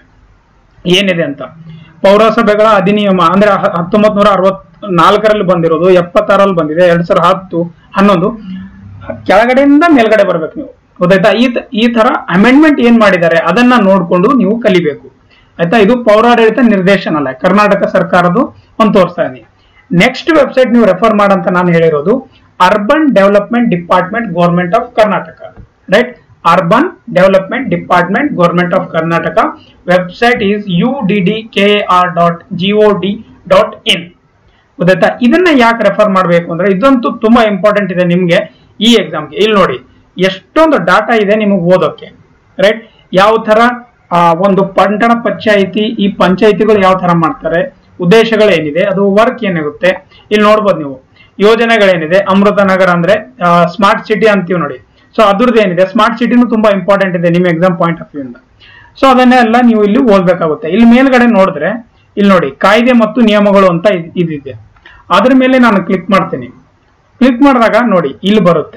ಏನಿದೆ ಅಂತ ಪೌರಸಭೆಗಳ ಅಧಿನಿಯಮ ಅಂದ್ರೆ ಹತ್ತೊಂಬತ್ ನೂರ ಅರವತ್ ನಾಲ್ಕರಲ್ಲಿ ಬಂದಿರೋದು ಎಪ್ಪತ್ತಾರಲ್ಲಿ ಬಂದಿದೆ ಎರಡ್ ಸಾವಿರದ ಹತ್ತು ಹನ್ನೊಂದು ಕೆಳಗಡೆಯಿಂದ ಮೇಲ್ಗಡೆ ಬರ್ಬೇಕು ನೀವು ಗೊತ್ತಾಯ್ತಾ ಈ ತ- ಈ ತರ ಅಮೆಂಡ್ಮೆಂಟ್ ಏನ್ ಮಾಡಿದ್ದಾರೆ ಅದನ್ನ ನೋಡ್ಕೊಂಡು ನೀವು ಕಲಿಬೇಕು ಆಯ್ತಾ ಇದು ಪೌರಾಡಳಿತ ನಿರ್ದೇಶನಾಲಯ ಕರ್ನಾಟಕ ಸರ್ಕಾರದ್ದು ಒಂದು ತೋರಿಸ್ತಾ ಇದೀನಿ ನೆಕ್ಸ್ಟ್ ವೆಬ್ಸೈಟ್ ನೀವು ರೆಫರ್ ಮಾಡಂತ ನಾನು ಹೇಳಿರೋದು urban development department government of Karnataka right urban development department government of Karnataka website is U D D K R dot G O D dot in ಗೊತ್ತಾಯ್ತಾ ಇದನ್ನ ಯಾಕೆ ರೆಫರ್ ಮಾಡಬೇಕು ಅಂದ್ರೆ ಇದಂತೂ ತುಂಬಾ ಇಂಪಾರ್ಟೆಂಟ್ ಇದೆ ನಿಮ್ಗೆ ಈ ಎಕ್ಸಾಮ್ಗೆ ಇಲ್ಲಿ ನೋಡಿ ಎಷ್ಟೊಂದು ಡಾಟಾ ಇದೆ ನಿಮಗೆ ಓದೋಕೆ ರೈಟ್ ಯಾವ ತರ ಆ, ಒಂದು ಪಟ್ಟಣ ಪಂಚಾಯಿತಿ ಈ ಪಂಚಾಯಿತಿಗಳು ಯಾವ ತರ ಮಾಡ್ತಾರೆ ಉದ್ದೇಶಗಳೇನಿದೆ ಅದು ವರ್ಕ್ ಏನಾಗುತ್ತೆ ಇಲ್ಲಿ ನೋಡ್ಬೋದು ನೀವು ಯೋಜನೆಗಳೇನಿದೆ ಅಮೃತ ನಗರ ಅಂದ್ರೆ ಸ್ಮಾರ್ಟ್ ಸಿಟಿ ಅಂತೀವಿ ನೋಡಿ ಸೊ ಅದ್ರದ್ದು ಏನಿದೆ ಸ್ಮಾರ್ಟ್ ಸಿಟಿನೂ ತುಂಬಾ ಇಂಪಾರ್ಟೆಂಟ್ ಇದೆ ನಿಮ್ಮ ಎಕ್ಸಾಮ್ ಪಾಯಿಂಟ್ ಆಫ್ ವ್ಯೂ ಇಂದ ಸೊ ಅದನ್ನೆಲ್ಲ ನೀವು ಇಲ್ಲಿ ಓದ್ಬೇಕಾಗುತ್ತೆ ಇಲ್ಲಿ ಮೇಲ್ಗಡೆ ನೋಡಿದ್ರೆ ಇಲ್ಲಿ ನೋಡಿ ಕಾಯ್ದೆ ಮತ್ತು ನಿಯಮಗಳು ಅಂತ ಇದ್- ಇದಿದೆ ಅದ್ರ ಮೇಲೆ ನಾನು ಕ್ಲಿಕ್ ಮಾಡ್ತೀನಿ ಕ್ಲಿಕ್ ಮಾಡಿದಾಗ ನೋಡಿ ಇಲ್ಲಿ ಬರುತ್ತೆ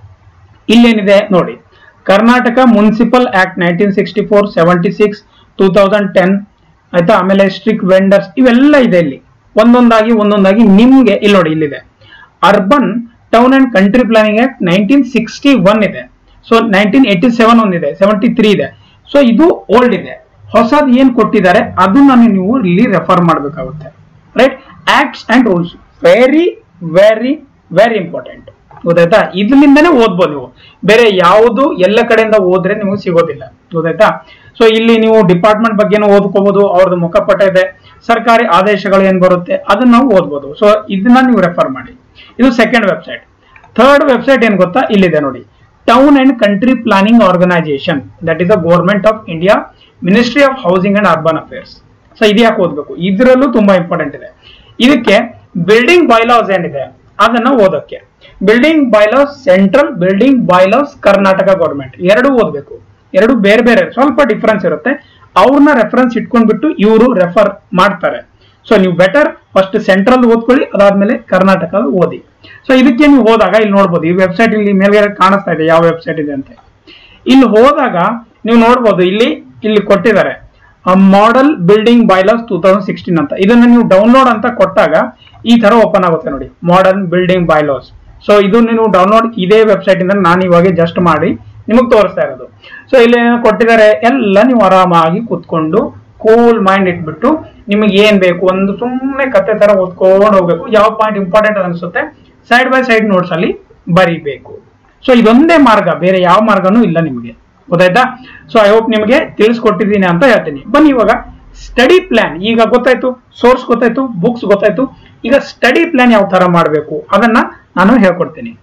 ಇಲ್ಲೇನಿದೆ ನೋಡಿ Karnataka municipal act nineteen sixty four seventy six two thousand ten ಆಯ್ತಾ ಆಮೇಲೆ ಸ್ಟ್ರಿಕ್ ವೆಂಡರ್ಸ್ ಇವೆಲ್ಲ ಇದೆ ಇಲ್ಲಿ ಒಂದೊಂದಾಗಿ ಒಂದೊಂದಾಗಿ ನಿಮ್ಗೆ ಇಲ್ಲಿ ನೋಡಿ ಇಲ್ಲಿದೆ urban town and country planning act nineteen sixty one ಇದೆ ಸೊ ನೈನ್ಟೀನ್ ಏಟಿ ಸೆವೆನ್ ಒಂದಿದೆ ಸೆವೆಂಟಿ ತ್ರೀ ಇದೆ ಸೊ ಇದು ಓಲ್ಡ್ ಇದೆ ಹೊಸದ್ ಏನ್ ಕೊಟ್ಟಿದ್ದಾರೆ ಅದನ್ನ ನೀವು ಇಲ್ಲಿ ರೆಫರ್ ಮಾಡಬೇಕಾಗುತ್ತೆ right acts and rules very very very important ಗೊತ್ತಾಯ್ತಾ ಇದರಿಂದನೇ ಓದ್ಬೋದು ನೀವು ಬೇರೆ ಯಾವುದು ಎಲ್ಲ ಕಡೆಯಿಂದ ಓದ್ರೆ ನಿಮಗೆ ಸಿಗೋದಿಲ್ಲ ಗೊತ್ತಾಯ್ತಾ ಸೊ ಇಲ್ಲಿ ನೀವು ಡಿಪಾರ್ಟ್ಮೆಂಟ್ ಬಗ್ಗೆನೂ ಓದ್ಕೋಬಹುದು ಅವ್ರದ್ದು ಮುಖಪಟ ಇದೆ ಸರ್ಕಾರಿ ಆದೇಶಗಳು ಏನ್ ಬರುತ್ತೆ ಅದನ್ನ ನಾವು ಓದ್ಬೋದು ಸೊ ಇದನ್ನ ನೀವು ರೆಫರ್ ಮಾಡಿ ಇದು ಸೆಕೆಂಡ್ ವೆಬ್ಸೈಟ್ ಥರ್ಡ್ ವೆಬ್ಸೈಟ್ ಏನ್ ಗೊತ್ತಾ ಇಲ್ಲಿದೆ ನೋಡಿ town and country planning organisation that is the government of India ministry of housing and urban affairs so ಇದು ಯಾಕೆ ಓದ್ಬೇಕು ಇದರಲ್ಲೂ ತುಂಬಾ ಇಂಪಾರ್ಟೆಂಟ್ ಇದೆ ಇದಕ್ಕೆ ಬಿಲ್ಡಿಂಗ್ ಬೈಲಾಸ್ ಏನಿದೆ ಅದನ್ನ ಓದೋಕೆ building bylaws central building bylaws Karnataka government ಎರಡು ಓದ್ಬೇಕು ಎರಡು ಬೇರೆ ಬೇರೆ ಸ್ವಲ್ಪ ಡಿಫ್ರೆನ್ಸ್ ಇರುತ್ತೆ ಅವ್ರನ್ನ ರೆಫರೆನ್ಸ್ ಇಟ್ಕೊಂಡ್ಬಿಟ್ಟು ಇವರು ರೆಫರ್ ಮಾಡ್ತಾರೆ ಸೊ ನೀವು ಬೆಟರ್ ಫಸ್ಟ್ ಸೆಂಟ್ರಲ್ ಓದ್ಕೊಳ್ಳಿ ಅದಾದ್ಮೇಲೆ ಕರ್ನಾಟಕ ಓದಿ ಸೊ ಇದಕ್ಕೆ ನೀವು ಹೋದಾಗ ಇಲ್ಲಿ ನೋಡ್ಬೋದು ಈ ವೆಬ್ಸೈಟ್ ಇಲ್ಲಿ ಮೇಲ್ಗಡೆ ಕಾಣಿಸ್ತಾ ಇದೆ ಯಾವ ವೆಬ್ಸೈಟ್ ಇದೆ ಅಂತ ಇಲ್ಲಿ ಹೋದಾಗ ನೀವು ನೋಡ್ಬೋದು ಇಲ್ಲಿ ಇಲ್ಲಿ ಕೊಟ್ಟಿದ್ದಾರೆ model building bylaws two thousand sixteen ಅಂತ ಇದನ್ನ ನೀವು ಡೌನ್ಲೋಡ್ ಅಂತ ಕೊಟ್ಟಾಗ ಈ ತರ ಓಪನ್ ಆಗುತ್ತೆ ನೋಡಿ ಮಾಡರ್ನ್ ಬಿಲ್ಡಿಂಗ್ ಬೈಲಾಸ್ ಸೊ ಇದು ನೀವು ಡೌನ್ಲೋಡ್ ಇದೇ ವೆಬ್ಸೈಟ್ ಇಂದ ನಾನು ಇವಾಗ ಜಸ್ಟ್ ಮಾಡಿ ನಿಮಗೆ ತೋರಿಸ್ತಾ ಇರೋದು ಸೊ ಇಲ್ಲಿ ಏನೋ ಕೊಟ್ಟಿದ್ದಾರೆ ಎಲ್ಲ ನೀವು ಆರಾಮಾಗಿ ಕೂತ್ಕೊಂಡು ಕೂಲ್ ಮೈಂಡ್ ಇಟ್ಬಿಟ್ಟು ನಿಮಗೆ ಏನ್ ಬೇಕು ಒಂದು ಸುಮ್ಮನೆ ಕತೆ ತರ ಓದ್ಕೊಂಡು ಹೋಗ್ಬೇಕು ಯಾವ ಪಾಯಿಂಟ್ ಇಂಪಾರ್ಟೆಂಟ್ ಅನ್ಸುತ್ತೆ ಸೈಡ್ ಬೈ ಸೈಡ್ ನೋಟ್ಸ್ ಅಲ್ಲಿ ಬರಿಬೇಕು ಸೊ ಇದೊಂದೇ ಮಾರ್ಗ ಬೇರೆ ಯಾವ ಮಾರ್ಗನೂ ಇಲ್ಲ ನಿಮಗೆ ಗೊತ್ತಾಯ್ತಾ ಸೊ ಐ ಹೋಪ್ ನಿಮಗೆ ತಿಳಿಸ್ಕೊಟ್ಟಿದ್ದೀನಿ ಅಂತ ಹೇಳ್ತೀನಿ ಬನ್ನಿ ಇವಾಗ ಸ್ಟಡಿ ಪ್ಲಾನ್ ಈಗ ಗೊತ್ತಾಯ್ತು ಸೋರ್ಸ್ ಗೊತ್ತಾಯ್ತು ಬುಕ್ಸ್ ಗೊತ್ತಾಯ್ತು ಈಗ ಸ್ಟಡಿ ಪ್ಲಾನ್ ಯಾವ ತರ ಮಾಡಬೇಕು ಅದನ್ನ ನಾನು ಹೇಳ್ಕೊಡ್ತೀನಿ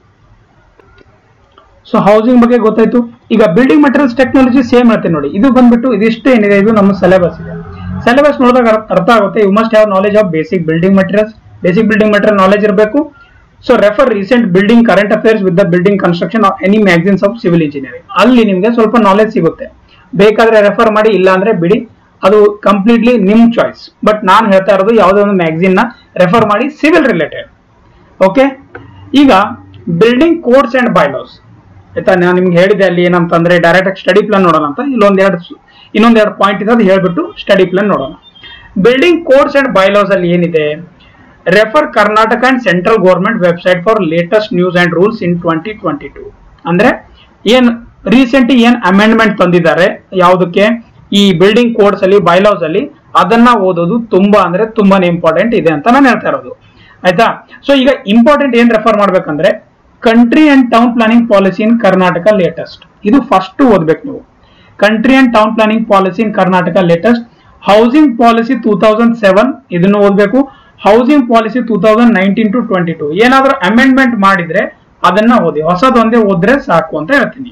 ಸೊ ಹೌಸಿಂಗ್ ಬಗ್ಗೆ ಗೊತ್ತಾಯ್ತು ಈಗ ಬಿಲ್ಡಿಂಗ್ ಮೆಟೀರಿಯಲ್ಸ್ ಟೆಕ್ನಾಲಜಿ ಸೇಮ್ ಇರುತ್ತೆ ನೋಡಿ ಇದು ಬಂದ್ಬಿಟ್ಟು ಇದಿಷ್ಟು ಏನಿದೆ ಇದು ನಮ್ಮ ಸಿಲೆಬಸ್ ಇದೆ ಸಿಲೆಬಸ್ ನೋಡಿದಾಗ ಅರ್- ಅರ್ಥ ಆಗುತ್ತೆ you must have knowledge of basic building materials basic building material knowledge ಇರಬೇಕು so refer recent building current affairs with the building construction of any magazines of civil engineering ಅಲ್ಲಿ ನಿಮಗೆ ಸ್ವಲ್ಪ ನಾಲೆಜ್ ಸಿಗುತ್ತೆ ಬೇಕಾದ್ರೆ ರೆಫರ್ ಮಾಡಿ ಇಲ್ಲ ಅಂದ್ರೆ ಬಿಡಿ ಅದು ಕಂಪ್ಲೀಟ್ಲಿ ನಿಮ್ ಚಾಯ್ಸ್ ಬಟ್ ನಾನು ಹೇಳ್ತಾ ಇರೋದು ಯಾವುದೋ ಒಂದು ಮ್ಯಾಗಝಿನ್ ನ ರೆಫರ್ ಮಾಡಿ ಸಿವಿಲ್ ರಿಲೇಟೆಡ್ ಓಕೆ ಈಗ ಬಿಲ್ಡಿಂಗ್ ಕೋಡ್ಸ್ ಅಂಡ್ ಬೈಲಾಸ್ ಆಯ್ತಾ ನಾನು ನಿಮ್ಗೆ ಹೇಳಿದೆ ಅಲ್ಲಿ ಏನಂತಂದ್ರೆ ಡೈರೆಕ್ಟ್ ಸ್ಟಡಿ ಪ್ಲಾನ್ ನೋಡೋಣ ಅಂತ ಇಲ್ಲೊಂದೆರಡು ಇನ್ನೊಂದೆರಡು ಪಾಯಿಂಟ್ ಇದೆ ಅದು ಹೇಳ್ಬಿಟ್ಟು ಸ್ಟಡಿ ಪ್ಲಾನ್ ನೋಡೋಣ ಬಿಲ್ಡಿಂಗ್ ಕೋಡ್ಸ್ ಅಂಡ್ ಬೈಲಾಸ್ ಅಲ್ಲಿ ಏನಿದೆ refer Karnataka and central government website for latest news and rules in twenty twenty two ಅಂದ್ರೆ ಏನ್ ರೀಸೆಂಟ್ ಏನ್ ಅಮೆಂಡ್ಮೆಂಟ್ ತಂದಿದ್ದಾರೆ ಯಾವುದಕ್ಕೆ ಈ ಬಿಲ್ಡಿಂಗ್ ಕೋಡ್ಸ್ ಅಲ್ಲಿ ಬೈಲಾಸ್ ಅಲ್ಲಿ ಅದನ್ನ ಓದೋದು ತುಂಬಾ ಅಂದ್ರೆ ತುಂಬಾನೇ ಇಂಪಾರ್ಟೆಂಟ್ ಇದೆ ಅಂತ ನಾನು ಹೇಳ್ತಾ ಇರೋದು ಆಯ್ತಾ ಸೊ ಈಗ ಇಂಪಾರ್ಟೆಂಟ್ ಏನ್ ರೆಫರ್ ಮಾಡ್ಬೇಕಂದ್ರೆ country and town planning policy in Karnataka latest ಇದು ಫಸ್ಟ್ ಓದ್ಬೇಕು ನೀವು country and town planning policy in Karnataka latest housing policy two thousand seven ಇದನ್ನು ಓದಬೇಕು housing policy two thousand nineteen to twenty two ಏನಾದ್ರೂ amendment ಮಾಡಿದ್ರೆ ಅದನ್ನ ಓದಿ ಹೊಸದೊಂದೇ ಓದ್ರೆ ಸಾಕು ಅಂತ ಹೇಳ್ತೀನಿ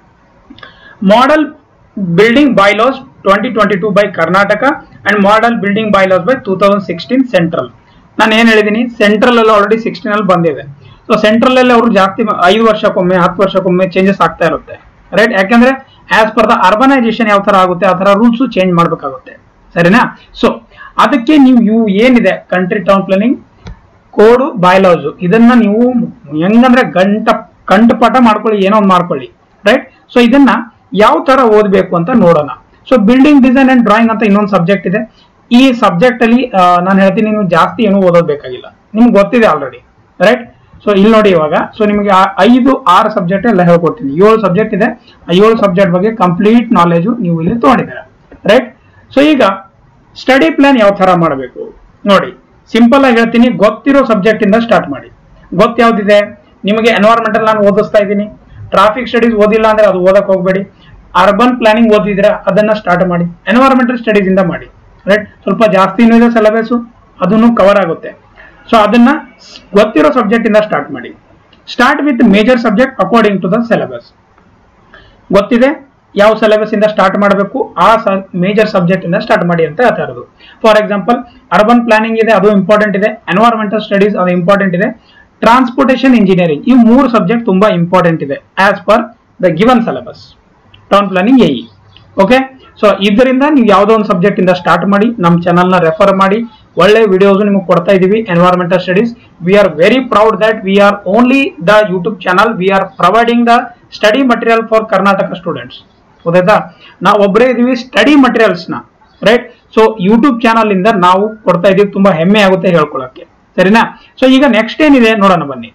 model building bylaws twenty twenty two by Karnataka and model building bylaws by two thousand sixteen central ನಾನು ಏನ್ ಹೇಳಿದೀನಿ ಸೆಂಟ್ರಲ್ ಅಲ್ಲಿ ಆಲ್ರೆಡಿ ಸಿಕ್ಸ್ಟೀನ್ ಅಲ್ಲಿ ಬಂದಿದೆ ಸೊ ಸೆಂಟ್ರಲ್ ಅಲ್ಲಿ ಅವರು ಜಾಸ್ತಿ ಐದು ವರ್ಷಕ್ಕೊಮ್ಮೆ ಹತ್ತು ವರ್ಷಕ್ಕೊಮ್ಮೆ ಚೇಂಜಸ್ ಆಗ್ತಾ ಇರುತ್ತೆ ರೈಟ್ ಯಾಕಂದ್ರೆ ಆಸ್ ಪರ್ ದ ಅರ್ಬನೈಸೇಷನ್ ಯಾವ ತರ ಆಗುತ್ತೆ ಆ ತರ ರೂಲ್ಸ್ ಚೇಂಜ್ ಮಾಡ್ಬೇಕಾಗುತ್ತೆ ಸರಿನಾ ಸೊ ಅದಕ್ಕೆ ನೀವು ಇವು ಏನಿದೆ country town planning code bylaws ಇದನ್ನ ನೀವು ಹೆಂಗಂದ್ರೆ ಗಂಟ ಕಂಠಪಾಠ ಮಾಡ್ಕೊಳ್ಳಿ ಏನೋ ಒಂದು ಮಾಡ್ಕೊಳ್ಳಿ ರೈಟ್ ಸೊ ಇದನ್ನ ಯಾವ ತರ ಓದಬೇಕು ಅಂತ ನೋಡೋಣ so building design and drawing ಅಂತ ಇನ್ನೊಂದು ಸಬ್ಜೆಕ್ಟ್ ಇದೆ ಈ ಸಬ್ಜೆಕ್ಟ್ ಅಲ್ಲಿ ನಾನು ಹೇಳ್ತೀನಿ ನೀವು ಜಾಸ್ತಿ ಏನು ಓದೋದ್ ಬೇಕಾಗಿಲ್ಲ ನಿಮ್ಗೆ ಗೊತ್ತಿದೆ ಆಲ್ರೆಡಿ ರೈಟ್ ಸೊ ಇಲ್ಲಿ ನೋಡಿ ಇವಾಗ ಸೊ ನಿಮಗೆ ಆ ಐದು ಆರು ಸಬ್ಜೆಕ್ಟ್ ಎಲ್ಲ ಹೇಳ್ಕೊಡ್ತೀನಿ ಏಳು ಸಬ್ಜೆಕ್ಟ್ ಇದೆ ಆ ಏಳು ಸಬ್ಜೆಕ್ಟ್ ಬಗ್ಗೆ ಕಂಪ್ಲೀಟ್ ನಾಲೆಜು ನೀವು ಇಲ್ಲಿ ತಗೊಂಡಿದ್ದೀರಾ ರೈಟ್ ಸೊ ಈಗ ಸ್ಟಡಿ ಪ್ಲಾನ್ ಯಾವ ತರ ಮಾಡಬೇಕು ನೋಡಿ ಸಿಂಪಲ್ ಆಗಿ ಹೇಳ್ತೀನಿ ಗೊತ್ತಿರೋ ಸಬ್ಜೆಕ್ಟ್ ಇಂದ ಸ್ಟಾರ್ಟ್ ಮಾಡಿ ಗೊತ್ತು ಯಾವ್ದಿದೆ ನಿಮಗೆ ಎನ್ವೈರ್ಮೆಂಟಲ್ ನಾನು ಓದಿಸ್ತಾ ಇದ್ದೀನಿ ಟ್ರಾಫಿಕ್ ಸ್ಟಡೀಸ್ ಓದಿಲ್ಲ ಅಂದ್ರೆ ಅದು ಓದಕ್ ಹೋಗ್ಬೇಡಿ ಅರ್ಬನ್ ಪ್ಲಾನಿಂಗ್ ಓದಿದ್ರೆ ಅದನ್ನ ಸ್ಟಾರ್ಟ್ ಮಾಡಿ ಎನ್ವೈರ್ಮೆಂಟಲ್ ಸ್ಟಡೀಸ್ ಇಂದ ಮಾಡಿ ರೈಟ್ ಸ್ವಲ್ಪ ಜಾಸ್ತಿನೂ ಇದೆ ಸಿಲೆಬಸ್ ಅದನ್ನು ಕವರ್ ಆಗುತ್ತೆ ಸೊ ಅದನ್ನ ಗೊತ್ತಿರೋ ಸಬ್ಜೆಕ್ಟ್ ಇಂದ ಸ್ಟಾರ್ಟ್ ಮಾಡಿ start with major subject according to the syllabus ಗೊತ್ತಿದೆ ಯಾವ ಸಿಲೆಬಸ್ ಇಂದ ಸ್ಟಾರ್ಟ್ ಮಾಡಬೇಕು ಆ ಮೇಜರ್ ಸಬ್ಜೆಕ್ಟ್ ಇಂದ ಸ್ಟಾರ್ಟ್ ಮಾಡಿ ಅಂತ ಹೇಳ್ತಾ ಇರೋದು ಫಾರ್ ಎಕ್ಸಾಂಪಲ್ ಅರ್ಬನ್ ಪ್ಲಾನಿಂಗ್ ಇದೆ ಅದು ಇಂಪಾರ್ಟೆಂಟ್ ಇದೆ ಎನ್ವೈರ್ಮೆಂಟಲ್ ಸ್ಟಡೀಸ್ ಅದು ಇಂಪಾರ್ಟೆಂಟ್ ಇದೆ ಟ್ರಾನ್ಸ್ಪೋರ್ಟೇಷನ್ ಇಂಜಿನಿಯರಿಂಗ್ ಈ ಮೂರು ಸಬ್ಜೆಕ್ಟ್ ತುಂಬಾ ಇಂಪಾರ್ಟೆಂಟ್ ಇದೆ as per the given syllabus town planning AE okay so ಇದರಿಂದ ನೀವು ಯಾವುದೋ ಒಂದು ಸಬ್ಜೆಕ್ಟ್ ಇಂದ ಸ್ಟಾರ್ಟ್ ಮಾಡಿ ನಮ್ಮ ಚಾನಲ್ ನ ರೆಫರ್ ಮಾಡಿ ಒಳ್ಳೆ ವಿಡಿಯೋಸ್ ನಿಮಗೆ ಕೊಡ್ತಾ ಇದೀವಿ environmental studies we are very proud that we are only the YouTube channel we are providing the study material for Karnataka students ಗೊತ್ತಾಯ್ತಾ ನಾವು ಒಬ್ಬರೇ ಇದೀವಿ ಸ್ಟಡಿ ಮಟೀರಿಯಲ್ಸ್ ನ ರೈಟ್ ಸೊ ಯೂಟ್ಯೂಬ್ ಚಾನಲ್ ಇಂದ ನಾವು ಕೊಡ್ತಾ ಇದೀವಿ ತುಂಬಾ ಹೆಮ್ಮೆ ಆಗುತ್ತೆ ಹೇಳ್ಕೊಳಕ್ಕೆ ಸರಿನಾ ಸೊ ಈಗ ನೆಕ್ಸ್ಟ್ ಏನಿದೆ ನೋಡೋಣ ಬನ್ನಿ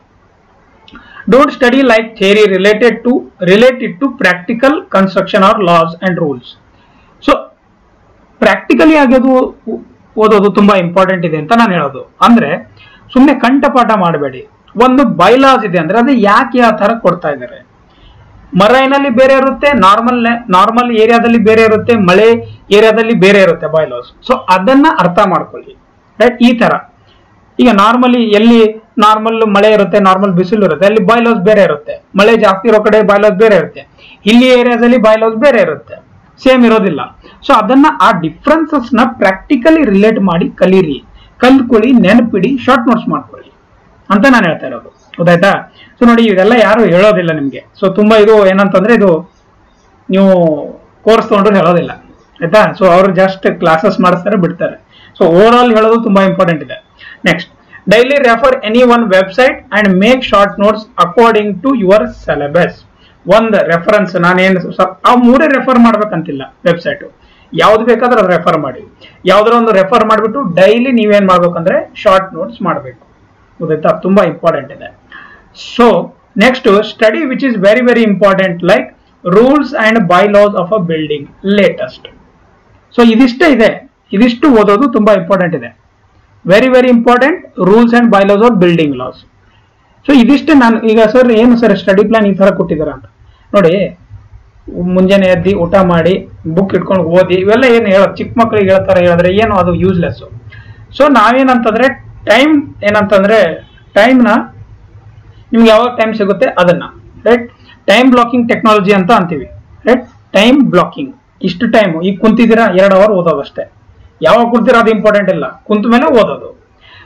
don't study like theory related to related to practical construction or laws and rules so practically ಆಗೋದು ಓದೋದು ತುಂಬಾ ಇಂಪಾರ್ಟೆಂಟ್ ಇದೆ ಅಂತ ನಾನು ಹೇಳೋದು ಅಂದ್ರೆ ಸುಮ್ಮನೆ ಕಂಠಪಾಠ ಮಾಡಬೇಡಿ ಒಂದು ಬೈಲಾಸ್ ಇದೆ ಅಂದ್ರೆ ಅದು ಯಾಕೆ ಆ ತರ ಕೊಡ್ತಾ ಇದ್ದಾರೆ ಮರೈನಲ್ಲಿ ಬೇರೆ ಇರುತ್ತೆ ನಾರ್ಮಲ್ ನಾರ್ಮಲ್ ಏರಿಯಾದಲ್ಲಿ ಬೇರೆ ಇರುತ್ತೆ ಮಳೆ ಏರಿಯಾದಲ್ಲಿ ಬೇರೆ ಇರುತ್ತೆ ಬೈಲಾಸ್ ಸೊ ಅದನ್ನ ಅರ್ಥ ಮಾಡ್ಕೊಳ್ಳಿ ರೈಟ್ ಈ ತರ ಈಗ ನಾರ್ಮಲಿ ಎಲ್ಲಿ ನಾರ್ಮಲ್ ಮಳೆ ಇರುತ್ತೆ ನಾರ್ಮಲ್ ಬಿಸಿಲು ಇರುತ್ತೆ ಅಲ್ಲಿ ಬಾಯ್ಲಾಸ್ ಬೇರೆ ಇರುತ್ತೆ ಮಳೆ ಜಾಸ್ತಿ ಇರೋ ಕಡೆ ಬಾಯ್ಲಾಸ್ ಬೇರೆ ಇರುತ್ತೆ ಇಲ್ಲಿ ಏರಿಯಾದಲ್ಲಿ ಬಾಯ್ಲಾಸ್ ಬೇರೆ ಇರುತ್ತೆ ಸೇಮ್ ಇರೋದಿಲ್ಲ ಸೊ ಅದನ್ನ ಆ ಡಿಫ್ರೆನ್ಸಸ್ ನ ಪ್ರಾಕ್ಟಿಕಲಿ ರಿಲೇಟ್ ಮಾಡಿ ಕಲೀರಿ ಕಲ್ತ್ಕೊಳ್ಳಿ ನೆನಪಿಡಿ ಶಾರ್ಟ್ ನೋಟ್ಸ್ ಮಾಡ್ಕೊಳ್ಳಿ ಅಂತ ನಾನು ಹೇಳ್ತಾ ಇರೋದು ಗೊತ್ತಾಯ್ತಾ ಸೊ ನೋಡಿ ಇದೆಲ್ಲ ಯಾರು ಹೇಳೋದಿಲ್ಲ ನಿಮ್ಗೆ ಸೊ ತುಂಬಾ ಇದು ಏನಂತಂದ್ರೆ ಇದು ನೀವು ಕೋರ್ಸ್ ತಗೊಂಡ್ರು ಹೇಳೋದಿಲ್ಲ ಆಯ್ತಾ ಸೊ ಅವರು ಜಸ್ಟ್ ಕ್ಲಾಸಸ್ ಮಾಡಿಸ್ತಾರೆ ಬಿಡ್ತಾರೆ ಸೊ ಓವರ್ ಆಲ್ ಹೇಳೋದು ತುಂಬಾ ಇಂಪಾರ್ಟೆಂಟ್ ಇದೆ next daily refer any one website and make short notes according to your syllabus ಒಂದು ರೆಫರೆನ್ಸ್ ನಾನೇನು ಸ- ಆ ಮೂರೇ ರೆಫರ್ ಮಾಡ್ಬೇಕಂತಿಲ್ಲ ವೆಬ್ಸೈಟ್ ಯಾವ್ದು ಬೇಕಾದ್ರೆ ಅದು ರೆಫರ್ ಮಾಡಿ ಯಾವ್ದಾರ ಒಂದು ರೆಫರ್ ಮಾಡಿಬಿಟ್ಟು ಡೈಲಿ ನೀವೇನ್ ಮಾಡ್ಬೇಕಂದ್ರೆ ಶಾರ್ಟ್ ನೋಟ್ಸ್ ಮಾಡಬೇಕು ಗೊತ್ತಾಯ್ತಾ ತುಂಬಾ ಇಂಪಾರ್ಟೆಂಟ್ ಇದೆ so next study which is very very important like rules and bylaws of a building latest so ಇದಿಷ್ಟೇ ಇದೆ ಇದಿಷ್ಟು ಓದೋದು ತುಂಬಾ ಇಂಪಾರ್ಟೆಂಟ್ ಇದೆ very very important rules and bylaws of building laws so ಇದಿಷ್ಟೇ ನಾನು ಈಗ ಸರ್ ಏನು ಸರ್ ಸ್ಟಡಿ ಪ್ಲಾನ್ ಈ ತರ ಕೊಟ್ಟಿದ್ದಾರೆ ಅಂತ ನೋಡಿ ಮುಂಜಾನೆ ಎದ್ದು ಊಟ ಮಾಡಿ ಬುಕ್ ಇಟ್ಕೊಂಡು ಓದಿ ಇವೆಲ್ಲ ಏನು ಹೇಳೋದು ಚಿಕ್ಕ ಮಕ್ಳಿಗೆ ಹೇಳ್ತಾರೆ ಹೇಳಿದ್ರೆ ಏನು ಅದು ಯೂಸ್ಲೆಸ್ ಸೊ ನಾವೇನಂತಂದ್ರೆ ಟೈಮ್ ಏನಂತಂದ್ರೆ ಟೈಮ್ನ ನಿಮ್ಗೆ ಯಾವಾಗ ಟೈಮ್ ಸಿಗುತ್ತೆ ಅದನ್ನ ರೈಟ್ ಟೈಮ್ ಬ್ಲಾಕಿಂಗ್ ಟೆಕ್ನಾಲಜಿ ಅಂತ ಅಂತೀವಿ ರೈಟ್ ಟೈಮ್ ಬ್ಲಾಕಿಂಗ್ ಇಷ್ಟು ಟೈಮ್ ಈಗ ಕುಂತಿದ್ದೀರಾ ಎರಡು ಅವರ್ ಓದೋದಷ್ಟೇ ಯಾವಾಗ ಕುಂತೀರಾ ಅದು ಇಂಪಾರ್ಟೆಂಟ್ ಇಲ್ಲ ಕುಂತ ಮೇಲೆ ಓದೋದು ಸೊ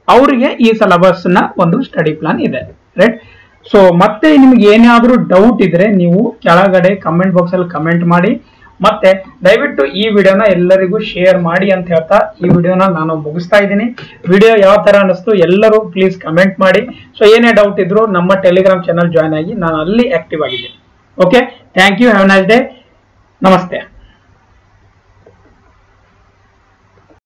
ಅವರಿಗೆ ಈ ಸಿಲೆಬಸ್ ನ ಒಂದು ಸ್ಟಡಿ ಪ್ಲಾನ್ ಇದೆ ರೈಟ್ ಸೊ ಮತ್ತೆ ನಿಮ್ಗೆ ಏನಾದರೂ ಡೌಟ್ ಇದ್ರೆ ನೀವು ಕೆಳಗಡೆ ಕಮೆಂಟ್ ಬಾಕ್ಸ್ ಅಲ್ಲಿ ಕಮೆಂಟ್ ಮಾಡಿ ಮತ್ತೆ ದಯವಿಟ್ಟು ಈ ವಿಡಿಯೋನ ಎಲ್ಲರಿಗೂ ಶೇರ್ ಮಾಡಿ ಅಂತ ಹೇಳ್ತಾ ಈ ವಿಡಿಯೋನ ನಾನು ಮುಗಿಸ್ತಾ ಇದ್ದೀನಿ ವಿಡಿಯೋ ಯಾವ ತರ ಅನಿಸ್ತು ಎಲ್ಲರೂ ಪ್ಲೀಸ್ ಕಮೆಂಟ್ ಮಾಡಿ ಸೊ ಏನೇ ಡೌಟ್ ಇದ್ರು ನಮ್ಮ ಟೆಲಿಗ್ರಾಮ್ ಚಾನಲ್ ಜಾಯ್ನ್ ಆಗಿ ನಾನು ಅಲ್ಲಿ ಆಕ್ಟಿವ್ ಆಗಿದ್ದೀನಿ okay thank you have nice day ನಮಸ್ತೆ